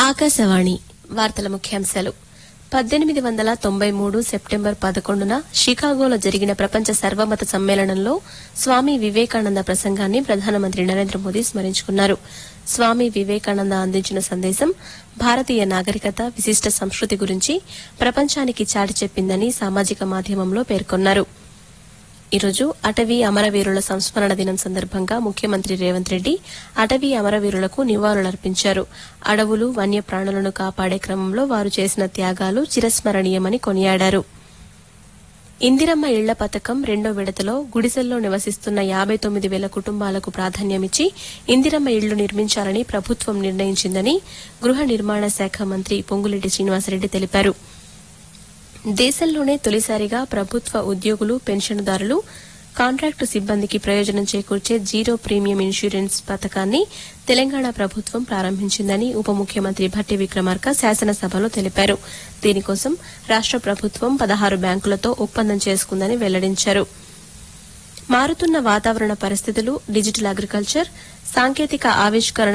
ఆకాశవాణి వార్తల ముఖ్యాంశాలు పద్దెనిమిది వందల తొంభై మూడు సెప్టెంబర్ పదకొండున షికాగోలో జరిగిన ప్రపంచ సర్వమత సమ్మేళనంలో స్వామి వివేకానంద ప్రసంగాన్ని ప్రధానమంత్రి నరేంద్ర మోదీ స్మరించుకున్నారు స్వామి వివేకానంద అందించిన సందేశం భారతీయ నాగరికత విశిష్ట సంస్కృతి గురించి ప్రపంచానికి చాటి చెప్పిందని సామాజిక మాధ్యమంలో పేర్కొన్నారు ఈరోజు అటవీ అమరవీరుల సంస్మరణ దినం సందర్భంగా ముఖ్యమంత్రి రేవంత్ రెడ్డి అటవీ అమరవీరులకు నివాళులర్పించారు అడవులు వన్యప్రాణులను కాపాడే క్రమంలో వారు చేసిన త్యాగాలు చిరస్మరణీయమని కొనియాడారు ఇందిరమ్మ ఇళ్ల పథకం రెండో విడతలో గుడిసెల్లో నివసిస్తున్న యాబై తొమ్మిది వేల కుటుంబాలకు ప్రాధాన్యమిచ్చి ఇందిరమ్మ ఇళ్లు నిర్మించాలని ప్రభుత్వం నిర్ణయించిందని గృహ నిర్మాణ శాఖ మంత్రి పొంగులేటి శ్రీనివాసరెడ్డి తెలిపారు దేశంలోనే తొలిసారిగా ప్రభుత్వ ఉద్యోగులు పెన్షన్దారులు కాంట్రాక్టు సిబ్బందికి ప్రయోజనం చేకూర్చే జీరో ప్రీమియం ఇన్సూరెన్స్ పథకాన్ని తెలంగాణ ప్రభుత్వం ప్రారంభించిందని ఉప ముఖ్యమంత్రి భట్టి విక్రమార్క శాసనసభలో తెలిపారు దీనికోసం రాష్ట ప్రభుత్వం పదహారు బ్యాంకులతో ఒప్పందం చేసుకుందని వెల్లడించారు మారుతున్న వాతావరణ పరిస్థితులు డిజిటల్ అగ్రికల్చర్ సాంకేతిక ఆవిష్కరణ